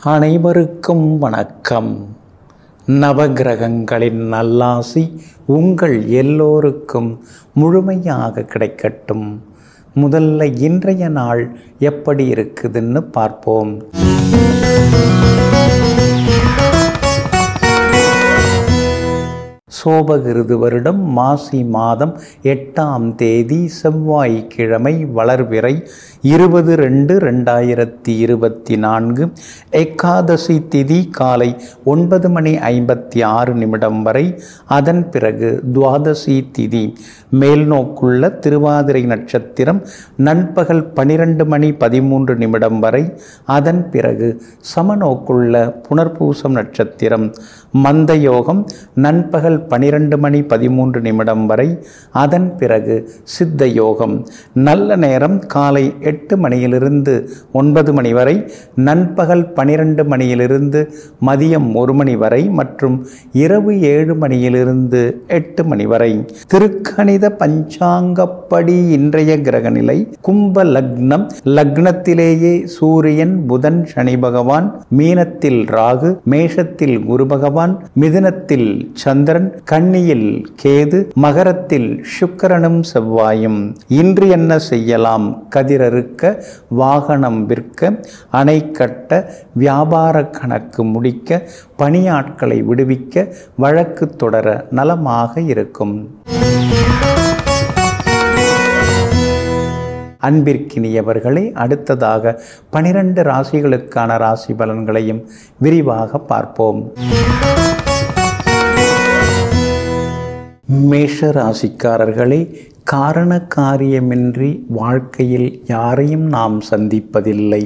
அனைவருக்கும் வணக்கம் நவகிரகங்களின் நல்லாசி உங்கள் எல்லோருக்கும் முழுமையாக கிடைக்கட்டும் முதல்ல இன்றைய நாள் எப்படி இருக்குதுன்னு பார்ப்போம் சோபகிருது வருடம் மாசி மாதம் எட்டாம் தேதி செவ்வாய்க்கிழமை வளர்விறை இருபது ரெண்டு ரெண்டாயிரத்தி இருபத்தி நான்கு ஏகாதசி திதி காலை ஒன்பது மணி ஐம்பத்தி ஆறு நிமிடம் வரை அதன் பிறகு துவாதசி திதி மேல்நோக்குள்ள திருவாதிரை நட்சத்திரம் நண்பகல் பனிரெண்டு மணி பதிமூன்று நிமிடம் வரை அதன் பிறகு சமநோக்குள்ள புனர்பூசம் நட்சத்திரம் மந்த யோகம் நண்பகல் பனிரெண்டு மணி பதிமூன்று நிமிடம் வரை அதன் பிறகு சித்த யோகம் நல்ல நேரம் காலை எட்டு மணியிலிருந்து ஒன்பது மணி வரை நண்பகல் பனிரெண்டு மணியிலிருந்து மதியம் ஒரு மணி வரை மற்றும் இரவு ஏழு மணியிலிருந்து எட்டு மணி வரை திருக்கணித பஞ்சாங்கப்படி இன்றைய கிரகநிலை கும்ப லக்னம் லக்னத்திலேயே சூரியன் புதன் சனி பகவான் மீனத்தில் ராகு மேஷத்தில் குரு பகவான் மிதுனத்தில் சந்திரன் கன்னியில் கேது மகரத்தில் சுக்கிரனும் செவ்வாயும் இன்று என்ன செய்யலாம் கதிரறுக்க வாகனம் விற்க அணை கட்ட வியாபார கணக்கு முடிக்க பணியாட்களை விடுவிக்க வழக்கு தொடர நலமாக இருக்கும் அன்பிற்கினியவர்களே அடுத்ததாக பனிரெண்டு ராசிகளுக்கான ராசி பலன்களையும் விரிவாக பார்ப்போம் மேஷ ராசிக்காரர்களே காரண காரியமின்றி வாழ்க்கையில் யாரையும் நாம் சந்திப்பதில்லை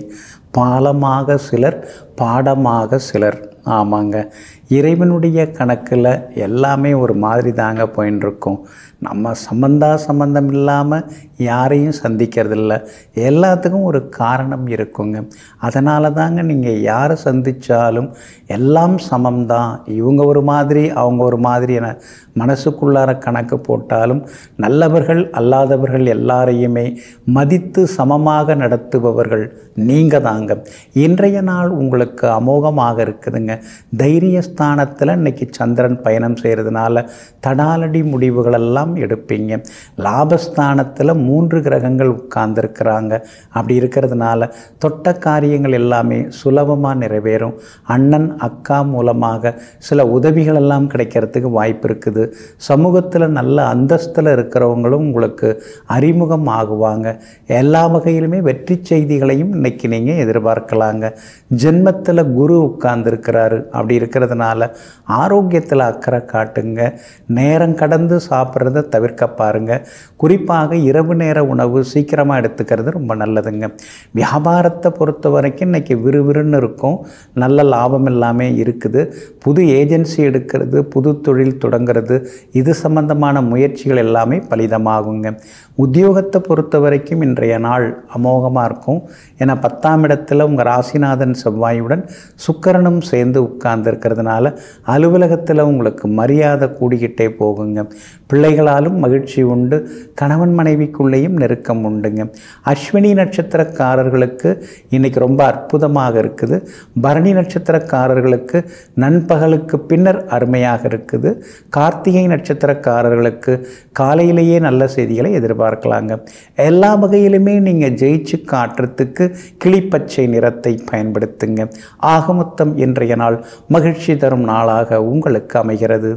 பாலமாக சிலர் பாடமாக சிலர் ஆமாங்க இறைவனுடைய கணக்கில் எல்லாமே ஒரு மாதிரி தாங்க போயின்னு இருக்கும் நம்ம சம்பந்தா சம்பந்தம் இல்லாமல் யாரையும் சந்திக்கிறதில்ல எல்லாத்துக்கும் ஒரு காரணம் இருக்குங்க அதனால தாங்க நீங்கள் யாரை சந்தித்தாலும் எல்லாம் சமம்தான் இவங்க ஒரு மாதிரி அவங்க ஒரு மாதிரி என மனசுக்குள்ளார கணக்கு போட்டாலும் நல்லவர்கள் அல்லாதவர்கள் எல்லாரையுமே மதித்து சமமாக நடத்துபவர்கள் நீங்கள் தாங்க இன்றைய நாள் உங்களுக்கு அமோகமாக இருக்குதுங்க தைரியஸ்தானத்தில் இன்னைக்கு சந்திரன் பயணம் செய்கிறதுனால தடாலடி முடிவுகளெல்லாம் எடுப்பீங்க லாபஸ்தானத்தில் மூன்று கிரகங்கள் உட்கார்ந்துருக்கிறாங்க அப்படி இருக்கிறதுனால தொட்ட காரியங்கள் எல்லாமே சுலபமாக நிறைவேறும் அண்ணன் அக்கா மூலமாக சில உதவிகள் எல்லாம் கிடைக்கிறதுக்கு வாய்ப்பு இருக்குது சமூகத்தில் நல்ல அந்தஸ்தில் இருக்கிறவங்களும் உங்களுக்கு அறிமுகம் ஆகுவாங்க எல்லா வகையிலுமே வெற்றி செய்திகளையும் இன்னைக்கு நீங்கள் எதிர்பார்க்கலாங்க ஜென்மத்தில் குரு உட்கார்ந்துருக்கிறாரு அப்படி இருக்கிறதுனால ஆரோக்கியத்தில் அக்கறை காட்டுங்க நேரம் கடந்து சாப்பிட்றத தவிர்க்க பாருங்க குறிப்பாக இரவு நேர உணவு சீக்கிரமாக எடுத்துக்கிறது ரொம்ப நல்லதுங்க வியாபாரத்தை பொறுத்த வரைக்கும் இன்னைக்கு விறுவிறுன்னு இருக்கும் நல்ல லாபம் எல்லாமே இருக்குது புது ஏஜென்சி எடுக்கிறது புது தொழில் தொடங்கிறது இது சம்பந்தமான முயற்சிகள் எல்லாமே பலிதமாகுங்க உத்தியோகத்தை பொறுத்த வரைக்கும் இன்றைய நாள் அமோகமாக இருக்கும் ஏன்னா பத்தாம் இடத்துல உங்கள் ராசிநாதன் செவ்வாயுடன் சுக்கரனும் சேர்ந்து உட்கார்ந்துருக்கிறதுனால அலுவலகத்தில் உங்களுக்கு மரியாதை கூடிக்கிட்டே போகுங்க பிள்ளைகளாலும் மகிழ்ச்சி உண்டு கணவன் மனைவிக்குள்ளேயும் நெருக்கம் உண்டுங்க அஸ்வினி நட்சத்திரக்காரர்களுக்கு இன்றைக்கி ரொம்ப அற்புதமாக இருக்குது பரணி நட்சத்திரக்காரர்களுக்கு நண்பகலுக்கு பின்னர் அருமையாக இருக்குது கார்த்திகை நட்சத்திரக்காரர்களுக்கு காலையிலேயே நல்ல செய்திகளை எதிர்பார்க்கலாங்க எல்லா வகையிலுமே நீங்கள் ஜெயிச்சு காட்டுறதுக்கு கிளிப்பச்சை நிறத்தை பயன்படுத்துங்க ஆகமொத்தம் இன்றைய நாள் மகிழ்ச்சி தரும் நாளாக உங்களுக்கு அமைகிறது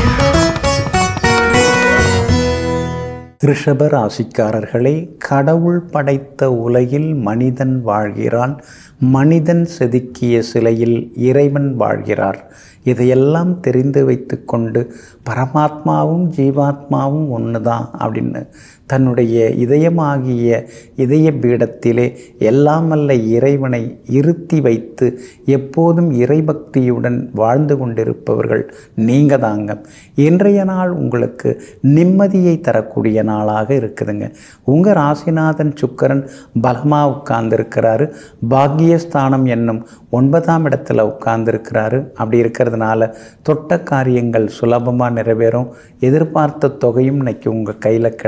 ரிஷப ராசிக்காரர்களே கடவுள் படைத்த உலகில் மனிதன் வாழ்கிறான் மனிதன் செதுக்கிய சிலையில் இறைவன் வாழ்கிறார் இதையெல்லாம் தெரிந்து வைத்துக்கொண்டு பரமாத்மாவும் ஜீவாத்மாவும் ஒன்று தான் அப்படின்னு தன்னுடைய இதயமாகிய இதய பீடத்திலே எல்லாமல்ல இறைவனை இருத்தி வைத்து எப்போதும் இறைபக்தியுடன் வாழ்ந்து கொண்டிருப்பவர்கள் நீங்கள் தாங்க இன்றைய நாள் உங்களுக்கு நிம்மதியை தரக்கூடிய நாளாக இருக்குதுங்க உங்கள் ராசிநாதன் சுக்கரன் பலமாக உட்கார்ந்துருக்கிறாரு பாக்கியஸ்தானம் என்னும் ஒன்பதாம் இடத்துல உட்கார்ந்துருக்கிறாரு அப்படி இருக்கிறதுனால தொட்ட காரியங்கள் சுலபமாக நிறைவேறும் எதிர்பார்த்த தொகையும் இன்னைக்கு உங்கள் கையில் கிடைக்குங்க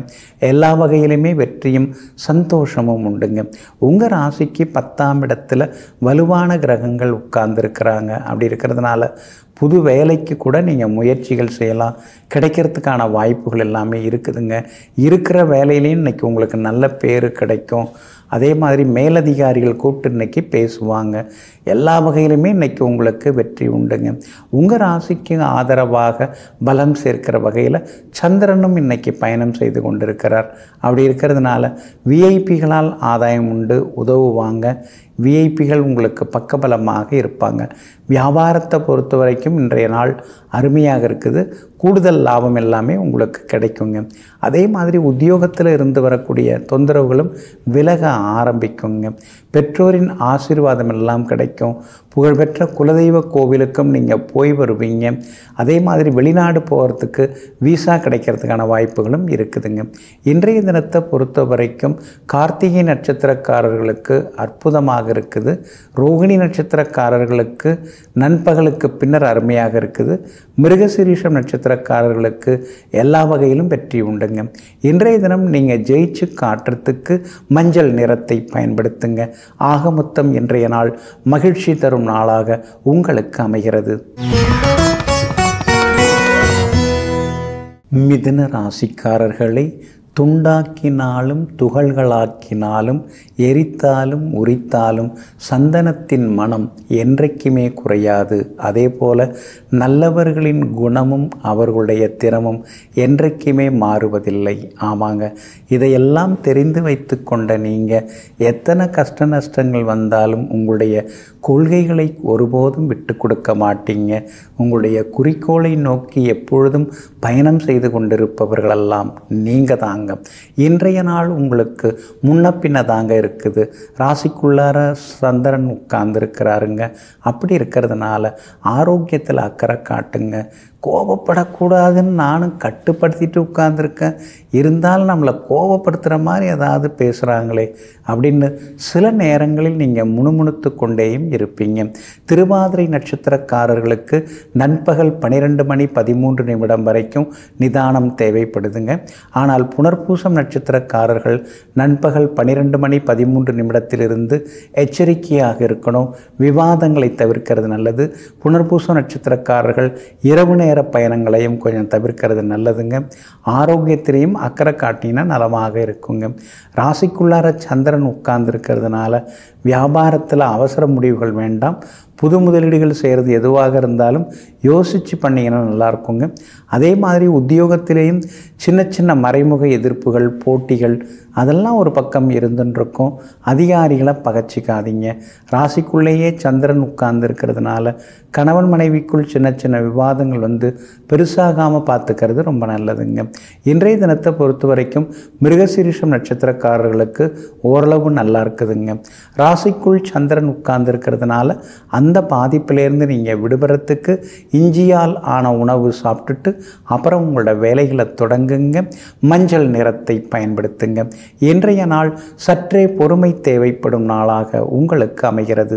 எல்லா வகையிலுமே வெற்றியும் சந்தோஷமும் உண்டுங்க உங்கள் ராசிக்கு பத்தாம் இடத்துல வலுவான கிரகங்கள் உட்கார்ந்துருக்கிறாங்க அப்படி இருக்கிறதுனால புது வேலைக்கு கூட நீங்கள் முயற்சிகள் செய்யலாம் கிடைக்கிறதுக்கான வாய்ப்புகள் எல்லாமே இருக்குதுங்க இருக்கிற வேலையிலையும் இன்றைக்கி உங்களுக்கு நல்ல பேர் கிடைக்கும் அதே மாதிரி மேலதிகாரிகள் கூப்பிட்டு இன்னைக்கு பேசுவாங்க எல்லா வகையிலுமே இன்னைக்கு உங்களுக்கு வெற்றி உண்டுங்க உங்கள் ராசிக்கு ஆதரவாக பலம் சேர்க்கிற வகையில் சந்திரனும் இன்னைக்கு பயணம் செய்து கொண்டிருக்கிறார் அப்படி இருக்கிறதுனால விஐபிகளால் ஆதாயம் உண்டு உதவுவாங்க விஐபிகள் உங்களுக்கு பக்கபலமாக இருப்பாங்க வியாபாரத்தை பொறுத்த வரைக்கும் இன்றைய நாள் அருமையாக இருக்குது கூடுதல் லாபம் எல்லாமே உங்களுக்கு கிடைக்குங்க அதே மாதிரி உத்தியோகத்தில் இருந்து வரக்கூடிய தொந்தரவுகளும் விலக ஆரம்பிக்குங்க பெற்றோரின் ஆசீர்வாதம் எல்லாம் கிடைக்கும் புகழ்பெற்ற குலதெய்வ கோவிலுக்கும் நீங்கள் போய் வருவீங்க அதே மாதிரி வெளிநாடு போகிறதுக்கு விசா கிடைக்கிறதுக்கான வாய்ப்புகளும் இருக்குதுங்க இன்றைய தினத்தை பொறுத்த வரைக்கும் கார்த்திகை நட்சத்திரக்காரர்களுக்கு அற்புதமாக இருக்குது ரோகிணி நட்சத்திரக்காரர்களுக்கு நண்பகலுக்கு பின்னர் அருமையாக இருக்குது மிருகசிரீஷம் நட்சத்திரக்காரர்களுக்கு எல்லா வகையிலும் வெற்றி உண்டுங்க இன்றைய தினம் நீங்கள் ஜெயிச்சு காட்டுறதுக்கு மஞ்சள் நிறத்தை பயன்படுத்துங்க ஆக மொத்தம் இன்றைய நாள் மகிழ்ச்சி தரும் நாளாக உங்களுக்கு அமைகிறது மிதுன ராசிக்காரர்களை துண்டாக்கினாலும் துகள்களாக்கினாலும் எரித்தாலும் உரித்தாலும் சந்தனத்தின் மனம் என்றைக்குமே குறையாது அதே போல நல்லவர்களின் குணமும் அவர்களுடைய திறமும் என்றைக்குமே மாறுவதில்லை ஆமாங்க இதையெல்லாம் தெரிந்து வைத்து கொண்ட நீங்கள் எத்தனை கஷ்ட நஷ்டங்கள் வந்தாலும் உங்களுடைய கொள்கைகளை ஒருபோதும் விட்டு கொடுக்க மாட்டீங்க உங்களுடைய குறிக்கோளை நோக்கி எப்பொழுதும் பயணம் செய்து கொண்டிருப்பவர்களெல்லாம் நீங்கள் தாங்க இன்றைய நாள் உங்களுக்கு முன்ன பின்ன தாங்க இருக்குது ராசிக்குள்ளார சந்திரன் உட்கார்ந்துருக்கிறாருங்க அப்படி இருக்கிறதுனால ஆரோக்கியத்தில் அக்கறை காட்டுங்க கோபப்படக்கூடாதுன்னு நானும் கட்டுப்படுத்திட்டு உட்கார்ந்துருக்கேன் இருந்தாலும் நம்மளை கோபப்படுத்துகிற மாதிரி ஏதாவது பேசுகிறாங்களே அப்படின்னு சில நேரங்களில் நீங்கள் முணுமுணுத்து கொண்டேயும் இருப்பீங்க திருவாதிரை நட்சத்திரக்காரர்களுக்கு நண்பகல் பன்னிரெண்டு மணி பதிமூன்று நிமிடம் வரைக்கும் நிதானம் தேவைப்படுதுங்க ஆனால் புனர்பூசம் நட்சத்திரக்காரர்கள் நண்பகல் பன்னிரெண்டு மணி பதிமூன்று நிமிடத்திலிருந்து எச்சரிக்கையாக இருக்கணும் விவாதங்களை தவிர்க்கிறது நல்லது புனர்பூசம் நட்சத்திரக்காரர்கள் இரவு நேர பயணங்களையும் கொஞ்சம் தவிர்க்கிறது நல்லதுங்க ஆரோக்கியத்திலையும் அக்கறை காட்டினா நலமாக இருக்குங்க ராசிக்குள்ளார சந்திரன் உட்கார்ந்துருக்கிறதுனால வியாபாரத்தில் அவசர முடிவுகள் வேண்டாம் புது முதலீடுகள் செய்கிறது எதுவாக இருந்தாலும் யோசித்து பண்ணிங்கன்னா நல்லா இருக்குங்க அதே மாதிரி உத்தியோகத்திலேயும் சின்ன சின்ன மறைமுக எதிர்ப்புகள் போட்டிகள் அதெல்லாம் ஒரு பக்கம் இருந்துருக்கும் அதிகாரிகளை பகச்சிக்காதீங்க ராசிக்குள்ளேயே சந்திரன் உட்கார்ந்து இருக்கிறதுனால கணவன் மனைவிக்குள் சின்ன சின்ன விவாதங்கள் வந்து பெருசாகாமல் பார்த்துக்கிறது ரொம்ப நல்லதுங்க இன்றைய தினத்தை பொறுத்த வரைக்கும் மிருகசீரிஷம் நட்சத்திரக்காரர்களுக்கு ஓரளவு நல்லா இருக்குதுங்க ராசிக்குள் சந்திரன் உட்கார்ந்து இருக்கிறதுனால அந்த பாதிப்பிலேருந்து நீங்கள் விடுபடுறதுக்கு இஞ்சியால் ஆன உணவு சாப்பிட்டுட்டு அப்புறம் உங்களோட வேலைகளை தொடங்குங்க மஞ்சள் நிறத்தை பயன்படுத்துங்க இன்றைய நாள் சற்றே பொறுமை தேவைப்படும் நாளாக உங்களுக்கு அமைகிறது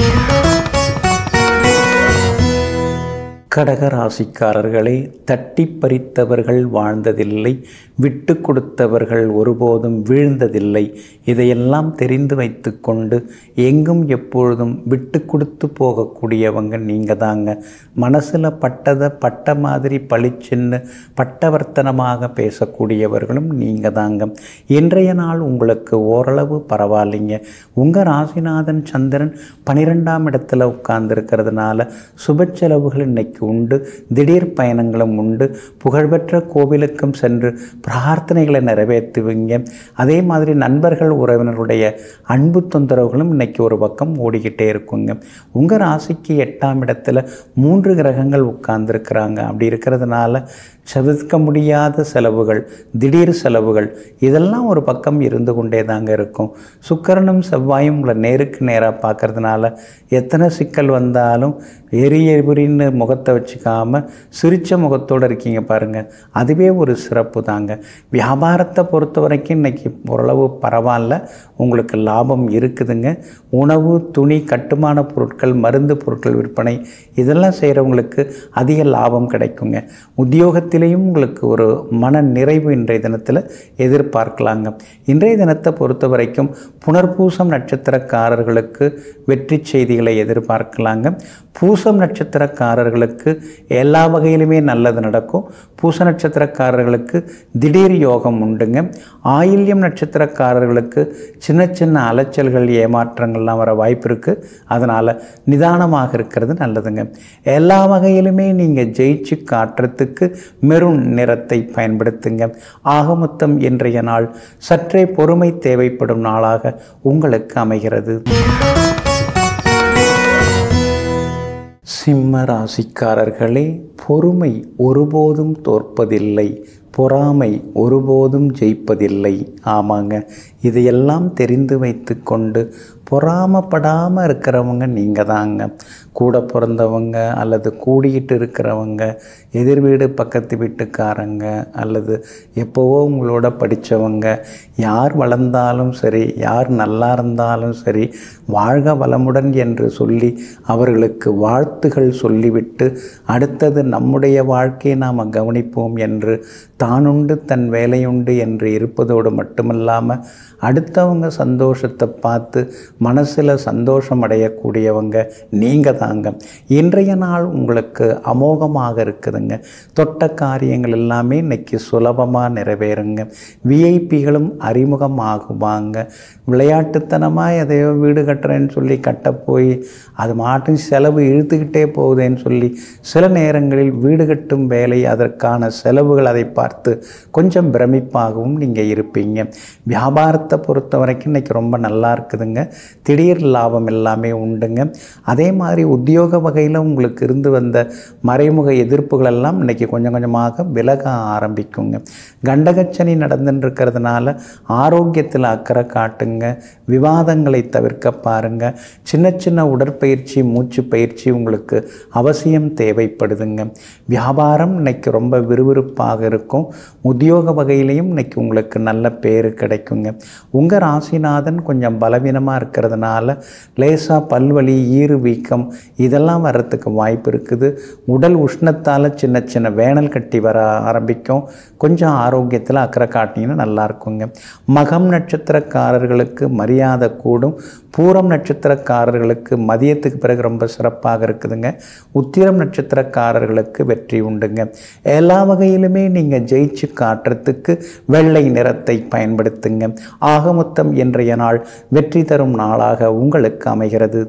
கடக ராசிக்காரர்களே தட்டி பறித்தவர்கள் வாழ்ந்ததில்லை விட்டு கொடுத்தவர்கள் ஒருபோதும் வீழ்ந்ததில்லை இதையெல்லாம் தெரிந்து வைத்து கொண்டு எங்கும் எப்பொழுதும் விட்டு கொடுத்து போகக்கூடியவங்க நீங்கள் தாங்க மனசில் பட்டதை பட்ட மாதிரி பளிச்சுன்னு பட்டவர்த்தனமாக பேசக்கூடியவர்களும் நீங்கள் தாங்க இன்றைய நாள் உங்களுக்கு ஓரளவு பரவாயில்லைங்க உங்கள் ராசிநாதன் சந்திரன் பனிரெண்டாம் இடத்துல உட்கார்ந்துருக்கிறதுனால சுப செலவுகள் இன்னைக்கு உண்டு திடீர் பயணங்களும் உண்டு புகழ்பெற்ற கோவிலுக்கும் சென்று பிரார்த்தனைகளை நிறைவேற்றுவீங்க அதே மாதிரி நண்பர்கள் உறவினருடைய அன்பு தொந்தரவுகளும் இன்னைக்கு ஒரு பக்கம் ஓடிக்கிட்டே இருக்குங்க உங்கள் ராசிக்கு எட்டாம் இடத்துல மூன்று கிரகங்கள் உட்கார்ந்துருக்கிறாங்க அப்படி இருக்கிறதுனால தவிர்க்க முடியாத செலவுகள் திடீர் செலவுகள் இதெல்லாம் ஒரு பக்கம் இருந்து கொண்டே தாங்க இருக்கும் சுக்கரனும் செவ்வாயும் உங்களை நேருக்கு நேராக பார்க்கறதுனால எத்தனை சிக்கல் வந்தாலும் எரி எரின்னு முகத்தை முகத்தை வச்சுக்காம சிரித்த முகத்தோடு இருக்கீங்க பாருங்கள் அதுவே ஒரு சிறப்பு தாங்க வியாபாரத்தை பொறுத்த வரைக்கும் இன்றைக்கி ஓரளவு பரவாயில்ல உங்களுக்கு லாபம் இருக்குதுங்க உணவு துணி கட்டுமான பொருட்கள் மருந்து பொருட்கள் விற்பனை இதெல்லாம் செய்கிறவங்களுக்கு அதிக லாபம் கிடைக்குங்க உத்தியோகத்திலையும் உங்களுக்கு ஒரு மன நிறைவு இன்றைய தினத்தில் எதிர்பார்க்கலாங்க இன்றைய தினத்தை பொறுத்த வரைக்கும் புனர்பூசம் நட்சத்திரக்காரர்களுக்கு வெற்றி செய்திகளை எதிர்பார்க்கலாங்க பூசம் நட்சத்திரக்காரர்களுக்கு எல்லா வகையிலுமே நல்லது நடக்கும் பூச நட்சத்திரக்காரர்களுக்கு திடீர் யோகம் உண்டுங்க ஆயில்யம் நட்சத்திரக்காரர்களுக்கு சின்ன சின்ன அலைச்சல்கள் ஏமாற்றங்கள்லாம் வர வாய்ப்பு இருக்குது அதனால் நிதானமாக இருக்கிறது நல்லதுங்க எல்லா வகையிலுமே நீங்கள் ஜெயிச்சு காட்டுறதுக்கு மெரூன் நிறத்தை பயன்படுத்துங்க ஆக மொத்தம் இன்றைய நாள் சற்றே பொறுமை தேவைப்படும் நாளாக உங்களுக்கு அமைகிறது சிம்ம ராசிக்காரர்களே பொறுமை ஒருபோதும் தோற்பதில்லை பொறாமை ஒருபோதும் ஜெயிப்பதில்லை ஆமாங்க இதையெல்லாம் தெரிந்து வைத்து கொண்டு பொறாமப்படாமல் இருக்கிறவங்க நீங்கள் தாங்க கூட பிறந்தவங்க அல்லது கூடிக்கிட்டு இருக்கிறவங்க எதிர் வீடு பக்கத்து வீட்டுக்காரங்க அல்லது எப்போவோ உங்களோட படித்தவங்க யார் வளர்ந்தாலும் சரி யார் நல்லா இருந்தாலும் சரி வாழ்க வளமுடன் என்று சொல்லி அவர்களுக்கு வாழ்த்துகள் சொல்லிவிட்டு அடுத்தது நம்முடைய வாழ்க்கையை நாம் கவனிப்போம் என்று தானுண்டு தன் வேலையுண்டு என்று இருப்பதோடு மட்டுமல்லாமல் அடுத்தவங்க சந்தோஷத்தை பார்த்து மனசில் சந்தோஷம் அடையக்கூடியவங்க நீங்கள் தாங்க இன்றைய நாள் உங்களுக்கு அமோகமாக இருக்குதுங்க தொட்ட காரியங்கள் எல்லாமே இன்னைக்கு சுலபமாக நிறைவேறுங்க விஐபிகளும் அறிமுகமாகுவாங்க விளையாட்டுத்தனமாக எதையோ வீடு கட்டுறேன்னு சொல்லி கட்ட போய் அது மாட்டும் செலவு இழுத்துக்கிட்டே போகுதேன்னு சொல்லி சில நேரங்களில் வீடு கட்டும் வேலை அதற்கான செலவுகள் அதை பார்த்து கொஞ்சம் பிரமிப்பாகவும் நீங்கள் இருப்பீங்க வியாபாரத்தை பொறுத்த வரைக்கும் இன்றைக்கி ரொம்ப நல்லா இருக்குதுங்க திடீர் லாபம் எல்லாமே உண்டுங்க அதே மாதிரி உத்தியோக வகையில் உங்களுக்கு இருந்து வந்த மறைமுக எதிர்ப்புகள் எல்லாம் இன்றைக்கி கொஞ்சம் கொஞ்சமாக விலக ஆரம்பிக்குங்க கண்டகச்சனி நடந்துன்னு இருக்கிறதுனால ஆரோக்கியத்தில் அக்கறை காட்டுங்க விவாதங்களை தவிர்க்க பாருங்க சின்ன சின்ன உடற்பயிற்சி மூச்சு பயிற்சி உங்களுக்கு அவசியம் தேவைப்படுதுங்க வியாபாரம் இன்னைக்கு ரொம்ப விறுவிறுப்பாக இருக்கும் உத்தியோக வகையிலையும் இன்னைக்கு உங்களுக்கு நல்ல பேர் கிடைக்குங்க உங்கள் ராசிநாதன் கொஞ்சம் பலவீனமாக இருக்கிறதுனால லேசாக பல்வலி ஈறு வீக்கம் இதெல்லாம் வர்றதுக்கு வாய்ப்பு இருக்குது உடல் உஷ்ணத்தால் சின்ன சின்ன வேனல் கட்டி வர ஆரம்பிக்கும் கொஞ்சம் ஆரோக்கியத்தில் அக்கறை காட்டினீங்கன்னா நல்லா இருக்குங்க மகம் நட்சத்திரக்காரர்களுக்கு மரியாதை கூடும் பூரம் நட்சத்திரக்காரர்களுக்கு மதியத்துக்கு பிறகு ரொம்ப சிறப்பாக இருக்குதுங்க உத்திரம் நட்சத்திரக்காரர்களுக்கு வெற்றி உண்டுங்க எல்லா வகையிலுமே நீங்கள் ஜெயிச்சு காட்டுறதுக்கு வெள்ளை நிறத்தை பயன்படுத்துங்க ஆக மொத்தம் இன்றைய நாள் வெற்றி தரும் நாளாக உங்களுக்கு அமைகிறது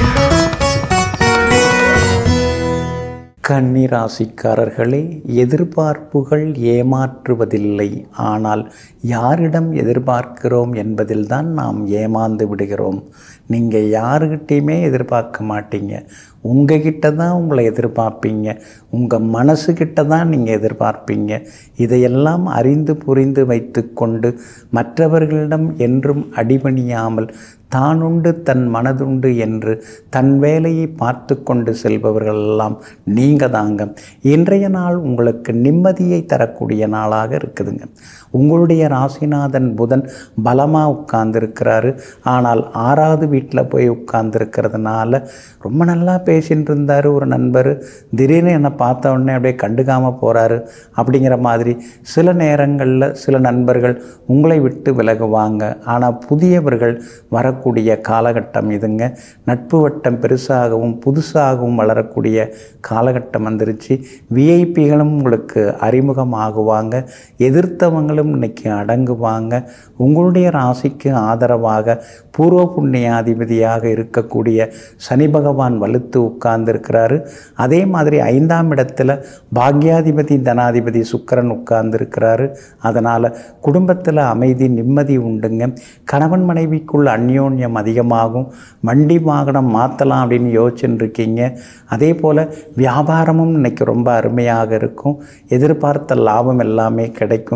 கன்னிராசிக்காரர்களே எதிர்பார்ப்புகள் ஏமாற்றுவதில்லை ஆனால் யாரிடம் எதிர்பார்க்கிறோம் என்பதில்தான் நாம் ஏமாந்து விடுகிறோம் நீங்கள் யாருக்கிட்டேயுமே எதிர்பார்க்க மாட்டீங்க உங்ககிட்ட தான் உங்களை எதிர்பார்ப்பீங்க உங்கள் மனசுக்கிட்ட தான் நீங்கள் எதிர்பார்ப்பீங்க இதையெல்லாம் அறிந்து புரிந்து வைத்துக்கொண்டு மற்றவர்களிடம் என்றும் அடிபணியாமல் தானுண்டு தன் மனதுண்டு என்று தன் வேலையை பார்த்து கொண்டு செல்பவர்களெல்லாம் நீங்கள் தாங்க இன்றைய நாள் உங்களுக்கு நிம்மதியை தரக்கூடிய நாளாக இருக்குதுங்க உங்களுடைய ராசிநாதன் புதன் பலமாக உட்கார்ந்துருக்கிறாரு ஆனால் ஆறாவது வீட்டில் போய் உட்கார்ந்துருக்கிறதுனால ரொம்ப நல்லா பேசின்னு இருந்தார் ஒரு நண்பர் திடீர்னு என்னை பார்த்த உடனே அப்படியே கண்டுக்காமல் போகிறாரு அப்படிங்கிற மாதிரி சில நேரங்களில் சில நண்பர்கள் உங்களை விட்டு விலகுவாங்க ஆனால் புதியவர்கள் வரக்கூடிய காலகட்டம் இதுங்க நட்பு வட்டம் பெருசாகவும் புதுசாகவும் வளரக்கூடிய காலகட்டம் வந்துருச்சு விஐபிகளும் உங்களுக்கு அறிமுகமாகுவாங்க எதிர்த்தவங்களும் இன்னைக்கு அடங்குவாங்க உங்களுடைய ராசிக்கு ஆதரவாக பூர்வ புண்ணியாதிபதியாக இருக்கக்கூடிய சனி பகவான் வலுத்து உட்கார்ந்துருக்கிறாரு அதே மாதிரி ஐந்தாம் இடத்துல பாக்யாதிபதி தனாதிபதி சுக்கரன் உட்கார்ந்துருக்கிறாரு அதனால் குடும்பத்தில் அமைதி நிம்மதி உண்டுங்க கணவன் மனைவிக்குள்ள அந்யோன்யம் அதிகமாகும் வண்டி வாகனம் மாற்றலாம் அப்படின்னு யோசிச்சுட்டு இருக்கீங்க அதே போல் வியாபாரமும் இன்னைக்கு ரொம்ப அருமையாக இருக்கும் எதிர்பார்த்த லாபம் எல்லாமே கிடைக்குங்க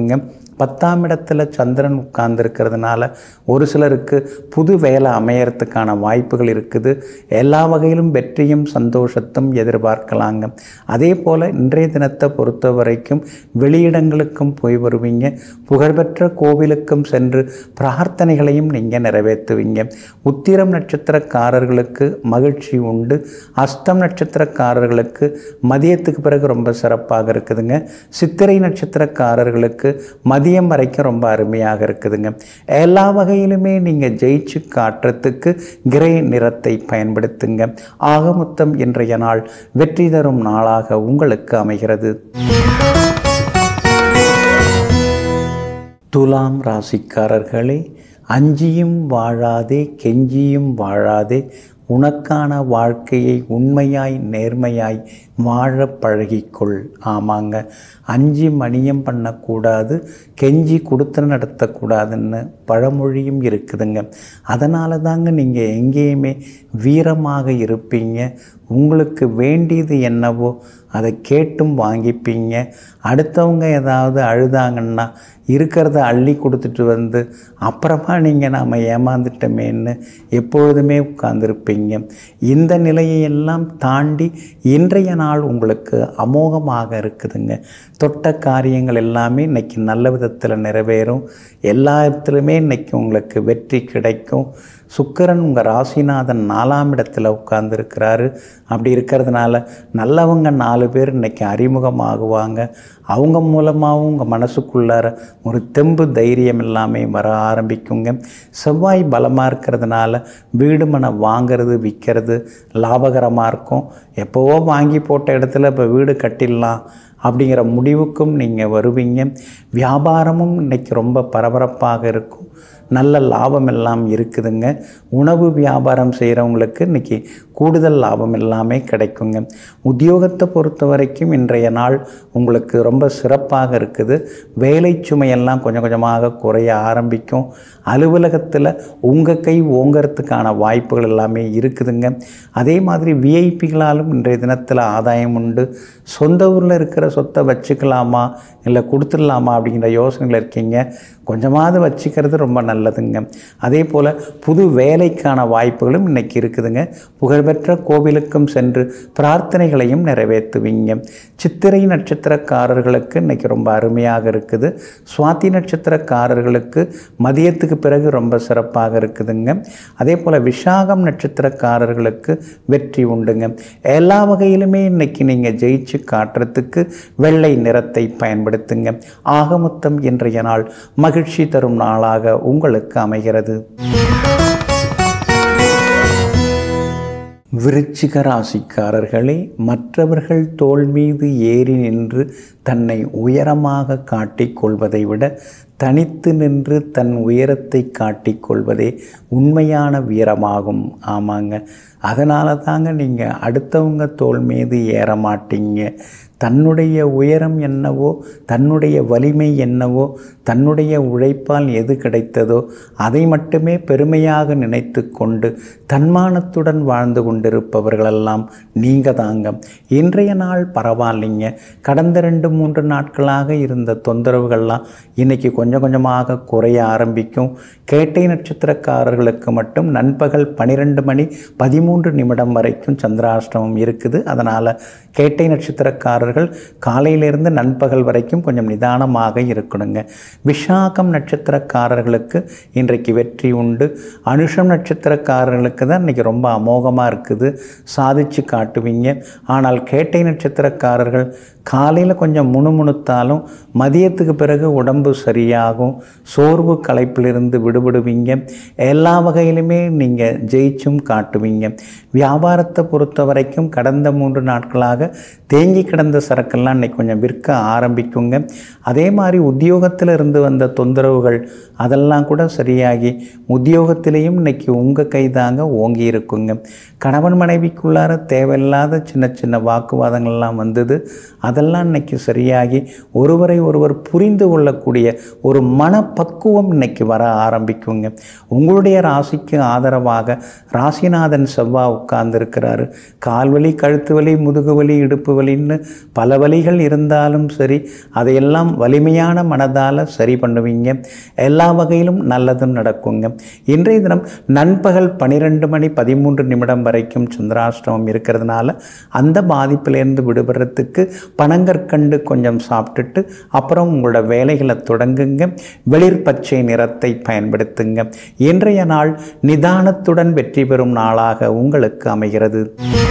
பத்தாம் இடத்துல சந்திரன் உட்கார்ந்துருக்கிறதுனால ஒரு சிலருக்கு புது வேலை அமையறதுக்கான வாய்ப்புகள் இருக்குது எல்லா வகையிலும் வெற்றியும் சந்தோஷத்தும் எதிர்பார்க்கலாங்க அதே போல் இன்றைய தினத்தை பொறுத்த வரைக்கும் வெளியிடங்களுக்கும் போய் வருவீங்க புகழ்பெற்ற கோவிலுக்கும் சென்று பிரார்த்தனைகளையும் நீங்கள் நிறைவேற்றுவீங்க உத்திரம் நட்சத்திரக்காரர்களுக்கு மகிழ்ச்சி உண்டு அஸ்தம் நட்சத்திரக்காரர்களுக்கு மதியத்துக்கு பிறகு ரொம்ப சிறப்பாக இருக்குதுங்க சித்திரை நட்சத்திரக்காரர்களுக்கு மதியம் வரைக்கும் ரொம்ப அருமையாக இருக்குதுங்க எல்லா வகையிலுமே நீங்கள் ஜெயிச்சு காட்டுறதுக்கு கிரே நிறத்தை பயன்படுத்துங்க ஆகமொத்தம் இன்றைய நாள் வெற்றி தரும் நாளாக உங்களுக்கு அமைகிறது துலாம் ராசிக்காரர்களே அஞ்சியும் வாழாதே கெஞ்சியும் வாழாதே உனக்கான வாழ்க்கையை உண்மையாய் நேர்மையாய் வாழ பழகிக்கொள் ஆமாங்க அஞ்சு மணியம் பண்ணக்கூடாது கெஞ்சி கொடுத்து நடத்தக்கூடாதுன்னு பழமொழியும் இருக்குதுங்க அதனால தாங்க நீங்கள் எங்கேயுமே வீரமாக இருப்பீங்க உங்களுக்கு வேண்டியது என்னவோ அதை கேட்டும் வாங்கிப்பீங்க அடுத்தவங்க ஏதாவது அழுதாங்கன்னா இருக்கிறத அள்ளி கொடுத்துட்டு வந்து அப்புறமா நீங்கள் நாம் ஏமாந்துட்டோமேன்னு எப்பொழுதுமே உட்கார்ந்துருப்பீங்க இந்த நிலையெல்லாம் தாண்டி இன்றைய நாள் உங்களுக்கு அமோகமாக இருக்குதுங்க தொட்ட காரியங்கள் எல்லாமே இன்னைக்கு நல்ல விதத்தில் நிறைவேறும் எல்லா இடத்துலையுமே இன்னைக்கு உங்களுக்கு வெற்றி கிடைக்கும் சுக்கிரன் உங்கள் ராசிநாதன் நாலாம் இடத்துல உட்கார்ந்துருக்கிறாரு அப்படி இருக்கிறதுனால நல்லவங்க நாலு பேர் இன்னைக்கு அறிமுகமாகுவாங்க அவங்க மூலமாகவும் உங்கள் மனசுக்குள்ளார ஒரு தெம்பு தைரியம் எல்லாமே வர ஆரம்பிக்குங்க செவ்வாய் பலமாக இருக்கிறதுனால வீடு மனை வாங்கிறது விற்கிறது லாபகரமாக இருக்கும் எப்போவோ வாங்கி போட்ட இடத்துல இப்போ வீடு கட்டிடலாம் அப்படிங்கிற முடிவுக்கும் நீங்கள் வருவீங்க வியாபாரமும் இன்னைக்கு ரொம்ப பரபரப்பாக இருக்கும் நல்ல லாபம் எல்லாம் இருக்குதுங்க உணவு வியாபாரம் செய்கிறவங்களுக்கு இன்றைக்கி கூடுதல் லாபம் எல்லாமே கிடைக்குங்க உத்தியோகத்தை பொறுத்த வரைக்கும் இன்றைய நாள் உங்களுக்கு ரொம்ப சிறப்பாக இருக்குது வேலை சுமையெல்லாம் கொஞ்சம் கொஞ்சமாக குறைய ஆரம்பிக்கும் அலுவலகத்தில் உங்கள் கை ஓங்கிறதுக்கான வாய்ப்புகள் எல்லாமே இருக்குதுங்க அதே மாதிரி விஐபிகளாலும் இன்றைய தினத்தில் ஆதாயம் உண்டு சொந்த ஊரில் இருக்கிற சொத்தை வச்சுக்கலாமா இல்லை கொடுத்துடலாமா அப்படிங்கிற யோசனைகள் இருக்கீங்க கொஞ்சமாவது வச்சுக்கிறது ரொம்ப நல்லதுங்க அதே போல் புது வேலைக்கான வாய்ப்புகளும் இன்றைக்கி இருக்குதுங்க புகழ்பெற்ற கோவிலுக்கும் சென்று பிரார்த்தனைகளையும் நிறைவேற்றுவீங்க சித்திரை நட்சத்திரக்காரர்களுக்கு இன்றைக்கி ரொம்ப அருமையாக இருக்குது சுவாதி நட்சத்திரக்காரர்களுக்கு மதியத்துக்கு பிறகு ரொம்ப சிறப்பாக இருக்குதுங்க அதே போல் விசாகம் நட்சத்திரக்காரர்களுக்கு வெற்றி உண்டுங்க எல்லா வகையிலுமே இன்னைக்கு நீங்கள் ஜெயிச்சு காட்டுறதுக்கு வெள்ளை நிறத்தை பயன்படுத்துங்க ஆகமொத்தம் இன்றைய நாள் மகிழ்ச்சி தரும் நாளாக உங்களுக்கு அமைகிறது விருச்சிக ராசிக்காரர்களே மற்றவர்கள் தோள் மீது ஏறி நின்று தன்னை உயரமாக காட்டிக்கொள்வதை விட தனித்து நின்று தன் உயரத்தை காட்டிக்கொள்வதே உண்மையான வீரமாகும் ஆமாங்க அதனால தாங்க நீங்கள் அடுத்தவங்க தோள் மீது ஏற மாட்டீங்க தன்னுடைய உயரம் என்னவோ தன்னுடைய வலிமை என்னவோ தன்னுடைய உழைப்பால் எது கிடைத்ததோ அதை மட்டுமே பெருமையாக நினைத்து கொண்டு தன்மானத்துடன் வாழ்ந்து கொண்டிருப்பவர்களெல்லாம் நீங்கள் தாங்க இன்றைய நாள் பரவாயில்லைங்க கடந்த ரெண்டு மூன்று நாட்களாக இருந்த தொந்தரவுகள்லாம் இன்றைக்கி கொஞ்சம் கொஞ்சமாக குறைய ஆரம்பிக்கும் கேட்டை நட்சத்திரக்காரர்களுக்கு மட்டும் நண்பகல் பன்னிரெண்டு மணி பதிமூன்று நிமிடம் வரைக்கும் சந்திராஷ்டமம் இருக்குது அதனால் கேட்டை நட்சத்திரக்காரர்கள் காலையிலிருந்து நண்பகல் வரைக்கும் கொஞ்சம் நிதானமாக இருக்கணுங்க விஷாகம் நட்சத்திரக்காரர்களுக்கு இன்றைக்கு வெற்றி உண்டு அனுஷம் நட்சத்திரக்காரர்களுக்கு தான் இன்றைக்கி ரொம்ப அமோகமாக இருக்குது சாதிச்சு காட்டுவீங்க ஆனால் கேட்டை நட்சத்திரக்காரர்கள் காலையில் கொஞ்சம் முணுமுணுத்தாலும் மதியத்துக்கு பிறகு உடம்பு சரியாகும் சோர்வு களைப்பிலிருந்து விடுபடுவீங்க எல்லா வகையிலுமே நீங்கள் ஜெயிச்சும் காட்டுவீங்க வியாபாரத்தை பொறுத்த வரைக்கும் கடந்த மூன்று நாட்களாக தேங்கி கிடந்த சரக்கெல்லாம் இன்னைக்கு கொஞ்சம் விற்க ஆரம்பிக்குங்க அதே மாதிரி உத்தியோகத்தில் இருந்து வந்த தொந்தரவுகள் அதெல்லாம் கூட சரியாகி உத்தியோகத்திலையும் இன்னைக்கு உங்கள் கை தாங்க ஓங்கி இருக்குங்க கணவன் மனைவிக்குள்ளார தேவையில்லாத சின்ன சின்ன வாக்குவாதங்கள்லாம் வந்தது அதெல்லாம் இன்னைக்கு சரியாகி ஒருவரை ஒருவர் புரிந்து கொள்ளக்கூடிய ஒரு மனப்பக்குவம் இன்னைக்கு வர ஆரம்பிக்குங்க உங்களுடைய ராசிக்கு ஆதரவாக ராசிநாதன் செவ்வாய் உட்கார்ந்துருக்கிறாரு கால்வலி கழுத்து வலி முதுகு வலி இடுப்பு வலின்னு பல வலிகள் இருந்தாலும் சரி அதையெல்லாம் வலிமையான மனதால் சரி பண்ணுவீங்க எல்லா வகையிலும் நல்லதும் நடக்குங்க இன்றைய தினம் நண்பகல் பன்னிரெண்டு மணி பதிமூன்று நிமிடம் வரைக்கும் சந்திராஷ்டமம் இருக்கிறதுனால அந்த பாதிப்பிலேருந்து விடுபடுறதுக்கு பனங்கற்கண்டு கொஞ்சம் சாப்பிட்டுட்டு அப்புறம் உங்களோட வேலைகளை தொடங்குங்க வெளிர் பச்சை நிறத்தை பயன்படுத்துங்க இன்றைய நாள் நிதானத்துடன் வெற்றி பெறும் நாளாக உங்களுக்கு அமைகிறது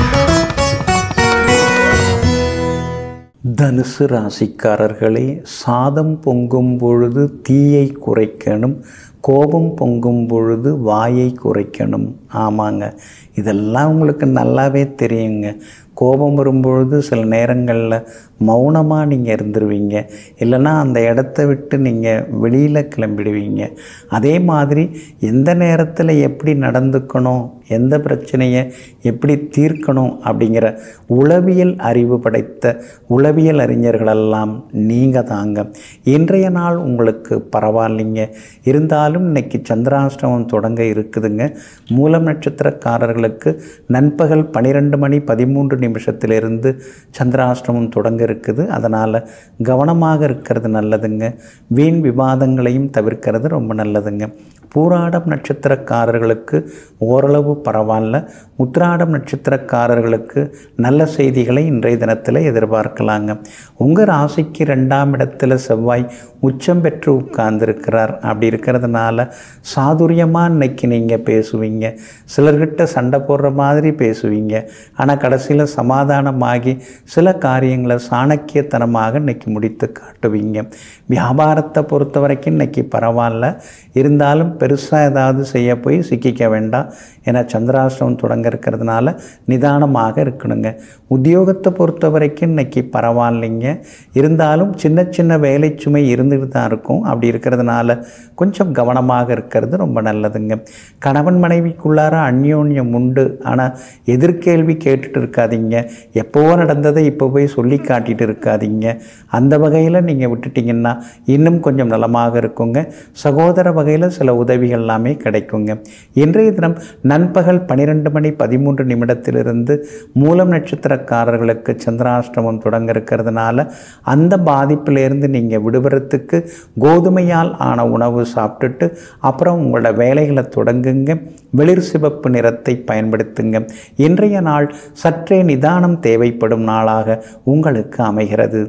தனுசு ராசிக்காரர்களே சாதம் பொங்கும் பொழுது தீயை குறைக்கணும் கோபம் பொங்கும் பொழுது வாயை குறைக்கணும் ஆமாங்க இதெல்லாம் உங்களுக்கு நல்லாவே தெரியுங்க கோபம் வரும்பொழுது சில நேரங்களில் மௌனமாக நீங்கள் இருந்துருவீங்க இல்லைன்னா அந்த இடத்த விட்டு நீங்கள் வெளியில் கிளம்பிடுவீங்க அதே மாதிரி எந்த நேரத்தில் எப்படி நடந்துக்கணும் எந்த பிரச்சனையை எப்படி தீர்க்கணும் அப்படிங்கிற உளவியல் அறிவு படைத்த உளவியல் அறிஞர்களெல்லாம் நீங்கள் தாங்க இன்றைய நாள் உங்களுக்கு பரவாயில்லைங்க இருந்தாலும் இன்னைக்கு சந்திராஷ்டமம் தொடங்க இருக்குதுங்க மூலம் நட்சத்திரக்காரர்களுக்கு நண்பகல் பன்னிரெண்டு மணி பதிமூன்று நிமிஷத்திலிருந்து சந்திராஷ்டமம் தொடங்க இருக்குது அதனால் கவனமாக இருக்கிறது நல்லதுங்க வீண் விவாதங்களையும் தவிர்க்கிறது ரொம்ப நல்லதுங்க பூராடம் நட்சத்திரக்காரர்களுக்கு ஓரளவு பரவாயில்ல உத்திராடம் நட்சத்திரக்காரர்களுக்கு நல்ல செய்திகளை இன்றைய தினத்தில் எதிர்பார்க்கலாங்க உங்கள் ராசிக்கு ரெண்டாம் இடத்துல செவ்வாய் உச்சம் பெற்று உட்கார்ந்துருக்கிறார் அப்படி இருக்கிறதுனால சாதுரியமாக இன்னைக்கு நீங்கள் பேசுவீங்க சிலர்கிட்ட சண்டை போடுற மாதிரி பேசுவீங்க ஆனால் கடைசியில் சமாதானமாகி சில காரியங்களை சாணக்கியத்தனமாக இன்னைக்கு முடித்து காட்டுவீங்க வியாபாரத்தை பொறுத்த வரைக்கும் இன்னைக்கு பரவாயில்ல இருந்தாலும் பெருசாக ஏதாவது செய்ய போய் சிக்கிக்க வேண்டாம் ஏன்னா சந்திராஷ்டமம் தொடங்க இருக்கிறதுனால நிதானமாக இருக்கணுங்க உத்தியோகத்தை பொறுத்த வரைக்கும் இன்னைக்கு பரவாயில்லைங்க இருந்தாலும் சின்ன சின்ன வேலை சுமை இருந்துட்டு தான் இருக்கும் அப்படி இருக்கிறதுனால கொஞ்சம் கவனமாக இருக்கிறது ரொம்ப நல்லதுங்க கணவன் மனைவிக்குள்ளார அந்யோன்யம் உண்டு ஆனால் எதிர்கேள்வி கேட்டுட்டு இருக்காதீங்க எப்போவோ நடந்ததை இப்போ போய் சொல்லி காட்டிட்டு இருக்காதீங்க அந்த வகையில் நீங்கள் விட்டுட்டிங்கன்னா இன்னும் கொஞ்சம் நலமாக இருக்குங்க சகோதர வகையில் சில உதவிகள் எல்லாமே கிடைக்குங்க இன்றைய தினம் நண்பகல் பன்னிரெண்டு மணி பதிமூன்று நிமிடத்திலிருந்து மூலம் நட்சத்திரக்காரர்களுக்கு சந்திராஷ்டமம் தொடங்க இருக்கிறதுனால அந்த பாதிப்பிலிருந்து நீங்கள் விடுபடுறதுக்கு கோதுமையால் ஆன உணவு சாப்பிட்டுட்டு அப்புறம் உங்களோட வேலைகளை தொடங்குங்க வெளிர் சிவப்பு நிறத்தை பயன்படுத்துங்க இன்றைய நாள் சற்றே நிதானம் தேவைப்படும் நாளாக உங்களுக்கு அமைகிறது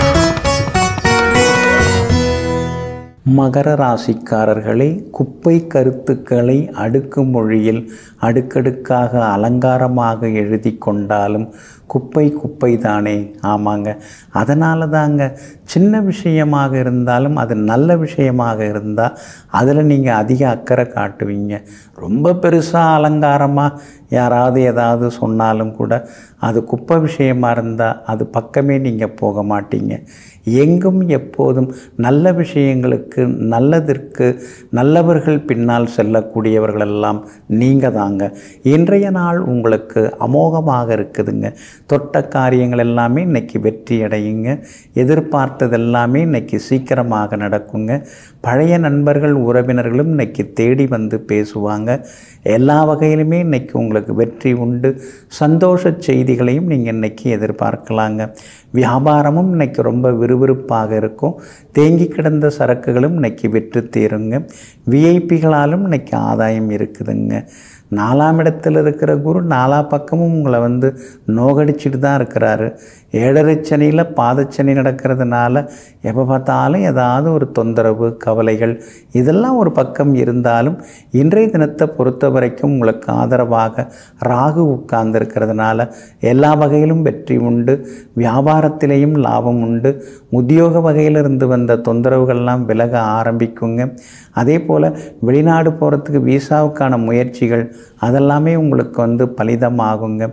மகர ராசிக்காரர்களே குப்பை கருத்துக்களை அடுக்கு மொழியில் அடுக்கடுக்காக அலங்காரமாக எழுதி கொண்டாலும் குப்பை குப்பை தானே ஆமாங்க அதனால தாங்க சின்ன விஷயமாக இருந்தாலும் அது நல்ல விஷயமாக இருந்தால் அதில் நீங்கள் அதிக அக்கறை காட்டுவீங்க ரொம்ப பெருசாக அலங்காரமாக யாராவது ஏதாவது சொன்னாலும் கூட அது குப்பை விஷயமா இருந்தால் அது பக்கமே நீங்கள் போக மாட்டீங்க எங்கும் எப்போதும் நல்ல விஷயங்களுக்கு நல்லதற்கு நல்லவர்கள் பின்னால் செல்லக்கூடியவர்களெல்லாம் நீங்கள் தாங்க இன்றைய நாள் உங்களுக்கு அமோகமாக இருக்குதுங்க தொட்ட காரியங்கள் எல்லாமே இன்னைக்கு வெற்றி அடையுங்க எதிர்பார்த்தது எல்லாமே இன்னைக்கு சீக்கிரமாக நடக்குங்க பழைய நண்பர்கள் உறவினர்களும் இன்னைக்கு தேடி வந்து பேசுவாங்க எல்லா வகையிலுமே இன்னைக்கு உங்களுக்கு வெற்றி உண்டு சந்தோஷ செய்திகளையும் நீங்கள் இன்னைக்கு எதிர்பார்க்கலாங்க வியாபாரமும் இன்னைக்கு ரொம்ப விறுவிறுப்பாக இருக்கும் தேங்கி கிடந்த சரக்குகளும் இன்னைக்கு விற்று தீருங்க விஐபிகளாலும் இன்னைக்கு ஆதாயம் இருக்குதுங்க நாலாம் இடத்தில் இருக்கிற குரு நாலா பக்கமும் உங்களை வந்து நோகடிச்சிட்டு தான் இருக்கிறாரு ஏழரை சனியில் பாதச்சனி நடக்கிறதுனால எப்போ பார்த்தாலும் ஏதாவது ஒரு தொந்தரவு கவலைகள் இதெல்லாம் ஒரு பக்கம் இருந்தாலும் இன்றைய தினத்தை பொறுத்த வரைக்கும் உங்களுக்கு ஆதரவாக ராகு உட்கார்ந்துருக்கிறதுனால எல்லா வகையிலும் வெற்றி உண்டு வியாபாரத்திலேயும் லாபம் உண்டு உத்தியோக வகையிலிருந்து வந்த தொந்தரவுகள்லாம் விலக ஆரம்பிக்குங்க அதே போல் வெளிநாடு போகிறதுக்கு விசாவுக்கான முயற்சிகள் அதெல்லாமே உங்களுக்கு வந்து பலிதமாகுங்க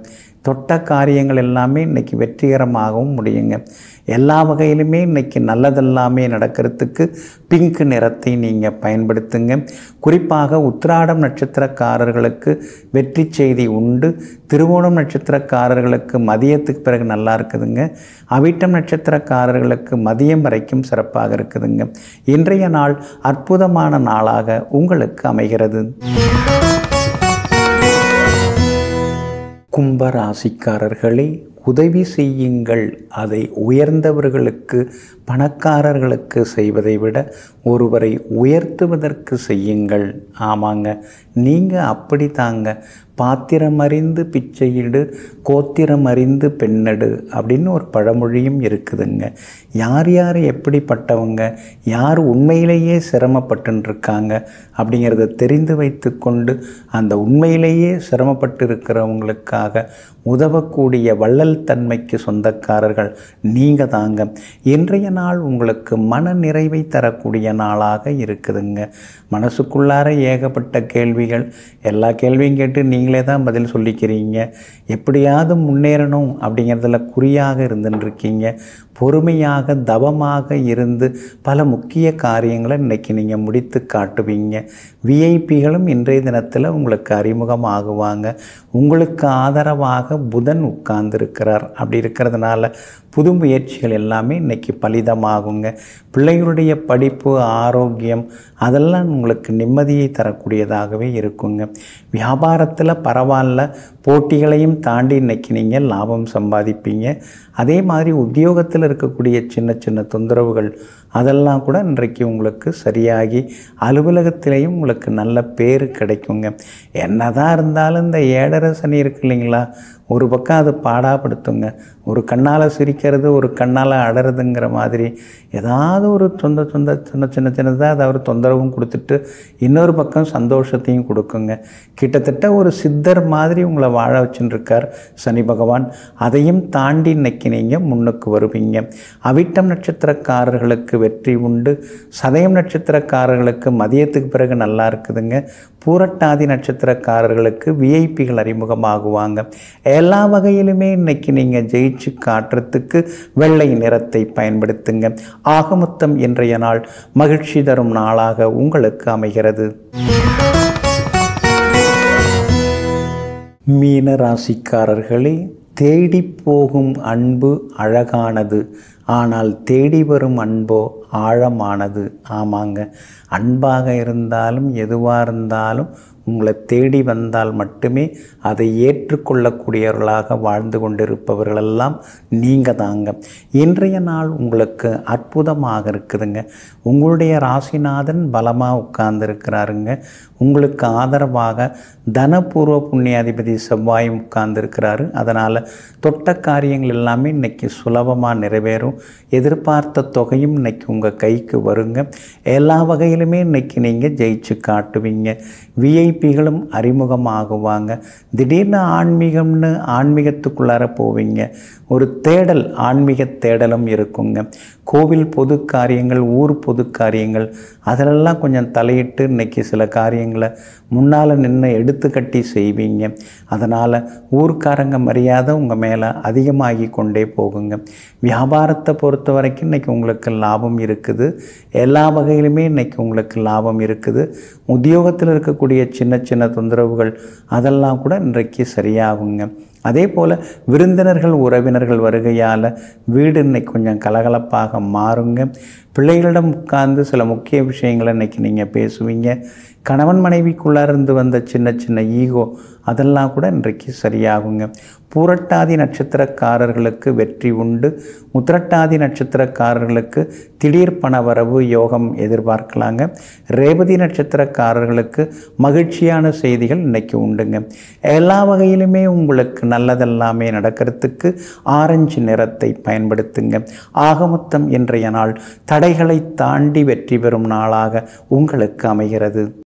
தொட்ட காரியங்கள் எல்லாமே இன்னைக்கு வெற்றிகரமாகவும் முடியுங்க எல்லா வகையிலுமே இன்னைக்கு நல்லதெல்லாமே நடக்கிறதுக்கு பிங்க் நிறத்தை நீங்கள் பயன்படுத்துங்க குறிப்பாக உத்திராடம் நட்சத்திரக்காரர்களுக்கு வெற்றி செய்தி உண்டு திருவோணம் நட்சத்திரக்காரர்களுக்கு மதியத்துக்கு பிறகு நல்லா இருக்குதுங்க அவிட்டம் நட்சத்திரக்காரர்களுக்கு மதியம் வரைக்கும் சிறப்பாக இருக்குதுங்க இன்றைய நாள் அற்புதமான நாளாக உங்களுக்கு அமைகிறது கும்பராசிக்காரர்களே உதவி செய்யுங்கள் அதை உயர்ந்தவர்களுக்கு பணக்காரர்களுக்கு செய்வதை விட ஒருவரை உயர்த்துவதற்கு செய்யுங்கள் ஆமாங்க நீங்கள் அப்படி தாங்க பாத்திரம் அறிந்து பிச்சையிடு கோத்திரம் அறிந்து பெண்ணெடு அப்படின்னு ஒரு பழமொழியும் இருக்குதுங்க யார் யார் எப்படிப்பட்டவங்க யார் உண்மையிலேயே சிரமப்பட்டுருக்காங்க அப்படிங்கிறத தெரிந்து வைத்து கொண்டு அந்த உண்மையிலேயே சிரமப்பட்டு இருக்கிறவங்களுக்காக உதவக்கூடிய வள்ளல் தன்மைக்கு சொந்தக்காரர்கள் நீங்கள் தாங்க இன்றைய நாள் உங்களுக்கு மன நிறைவை தரக்கூடிய நாளாக இருக்குதுங்க மனசுக்குள்ளார ஏகப்பட்ட கேள்விகள் எல்லா கேள்வியும் கேட்டு நீங்களே தான் பதில் சொல்லிக்கிறீங்க எப்படியாவது முன்னேறணும் அப்படிங்கிறதுல குறியாக இருந்துருக்கீங்க பொறுமையாக தவமாக இருந்து பல முக்கிய காரியங்களை இன்றைக்கி நீங்கள் முடித்து காட்டுவீங்க விஐபிகளும் இன்றைய தினத்தில் உங்களுக்கு அறிமுகமாகுவாங்க உங்களுக்கு ஆதரவாக புதன் உட்கார்ந்துருக்கிறார் அப்படி இருக்கிறதுனால புது முயற்சிகள் எல்லாமே இன்றைக்கி பலிதமாகுங்க பிள்ளைகளுடைய படிப்பு ஆரோக்கியம் அதெல்லாம் உங்களுக்கு நிம்மதியை தரக்கூடியதாகவே இருக்குங்க வியாபாரத்தில் பரவாயில்ல போட்டிகளையும் தாண்டி இன்றைக்கி நீங்கள் லாபம் சம்பாதிப்பீங்க அதே மாதிரி உத்தியோகத்தில் இருக்கக்கூடிய சின்ன சின்ன தொந்தரவுகள் அதெல்லாம் கூட இன்றைக்கு உங்களுக்கு சரியாகி அலுவலகத்திலையும் உங்களுக்கு நல்ல பேர் கிடைக்குங்க என்னதான் இருந்தாலும் இந்த ஏழரை சனி இருக்கு இல்லைங்களா ஒரு பக்கம் அது பாடாப்படுத்துங்க ஒரு கண்ணால் சிரிக்கிறது ஒரு கண்ணால் அடறதுங்கிற மாதிரி ஏதாவது ஒரு சொந்த சொந்த சின்ன சின்ன சின்னதாக அதை ஒரு தொந்தரவும் கொடுத்துட்டு இன்னொரு பக்கம் சந்தோஷத்தையும் கொடுக்குங்க கிட்டத்தட்ட ஒரு சித்தர் மாதிரி உங்களை வாழ வச்சுன்னு இருக்கார் சனி பகவான் அதையும் தாண்டி இன்னைக்கு நீங்கள் முன்னுக்கு வருவீங்க அவிட்டம் நட்சத்திரக்காரர்களுக்கு வெற்றி உண்டு சதயம் நட்சத்திரக்காரர்களுக்கு மதியத்துக்கு பிறகு நல்லா இருக்குதுங்க பூரட்டாதி நட்சத்திரக்காரர்களுக்கு விஐபிகள் அறிமுகமாகுவாங்க எல்லா வகையிலுமே இன்னைக்கு நீங்கள் ஜெயிச்சு காட்டுறதுக்கு வெள்ளை நிறத்தை பயன்படுத்துங்க ஆகமொத்தம் இன்றைய நாள் மகிழ்ச்சி தரும் நாளாக உங்களுக்கு அமைகிறது மீன ராசிக்காரர்களே தேடி போகும் அன்பு அழகானது ஆனால் தேடி வரும் அன்போ ஆழமானது ஆமாங்க அன்பாக இருந்தாலும் எதுவாக இருந்தாலும் உங்களை தேடி வந்தால் மட்டுமே அதை ஏற்றுக்கொள்ளக்கூடியவர்களாக வாழ்ந்து கொண்டிருப்பவர்களெல்லாம் நீங்கள் தாங்க இன்றைய நாள் உங்களுக்கு அற்புதமாக இருக்குதுங்க உங்களுடைய ராசிநாதன் பலமாக உட்கார்ந்துருக்கிறாருங்க உங்களுக்கு ஆதரவாக தனபூர்வ புண்ணியாதிபதி செவ்வாயும் உட்கார்ந்துருக்கிறாரு அதனால் தொட்ட காரியங்கள் எல்லாமே இன்றைக்கி சுலபமாக நிறைவேறும் எதிர்பார்த்த தொகையும் இன்றைக்கி உங்கள் கைக்கு வருங்க எல்லா வகையிலுமே இன்றைக்கி நீங்கள் ஜெயிச்சு காட்டுவீங்க விஐபிகளும் அறிமுகமாகுவாங்க திடீர்னு ஆன்மீகம்னு ஆன்மீகத்துக்குள்ளார போவீங்க ஒரு தேடல் ஆன்மீக தேடலும் இருக்குங்க கோவில் பொது காரியங்கள் ஊர் பொது காரியங்கள் அதிலெல்லாம் கொஞ்சம் தலையிட்டு இன்றைக்கி சில காரியங்களை முன்னால் நின்று எடுத்து கட்டி செய்வீங்க அதனால் ஊர்க்காரங்க மரியாதை உங்கள் மேலே அதிகமாகி கொண்டே போகுங்க வியாபாரத்தை பொறுத்த வரைக்கும் இன்றைக்கி உங்களுக்கு லாபம் இருக்குது எல்லா வகையிலுமே இன்றைக்கி உங்களுக்கு லாபம் இருக்குது உத்தியோகத்தில் இருக்கக்கூடிய சின்ன சின்ன தொந்தரவுகள் அதெல்லாம் கூட இன்றைக்கு சரியாகுங்க அதே போல் விருந்தினர்கள் உறவினர்கள் வருகையால் வீடு இன்னைக்கு கொஞ்சம் கலகலப்பாக மாறுங்க பிள்ளைகளிடம் உட்கார்ந்து சில முக்கிய விஷயங்களை இன்றைக்கி நீங்கள் பேசுவீங்க கணவன் மனைவிக்குள்ளார இருந்து வந்த சின்ன சின்ன ஈகோ அதெல்லாம் கூட இன்றைக்கு சரியாகுங்க பூரட்டாதி நட்சத்திரக்காரர்களுக்கு வெற்றி உண்டு உத்திரட்டாதி நட்சத்திரக்காரர்களுக்கு திடீர் பணவரவு யோகம் எதிர்பார்க்கலாங்க ரேவதி நட்சத்திரக்காரர்களுக்கு மகிழ்ச்சியான செய்திகள் இன்னைக்கு உண்டுங்க எல்லா வகையிலுமே உங்களுக்கு நல்லதெல்லாமே நடக்கிறதுக்கு ஆரஞ்சு நிறத்தை பயன்படுத்துங்க ஆகமொத்தம் இன்றைய நாள் தடைகளை தாண்டி வெற்றி பெறும் நாளாக உங்களுக்கு அமைகிறது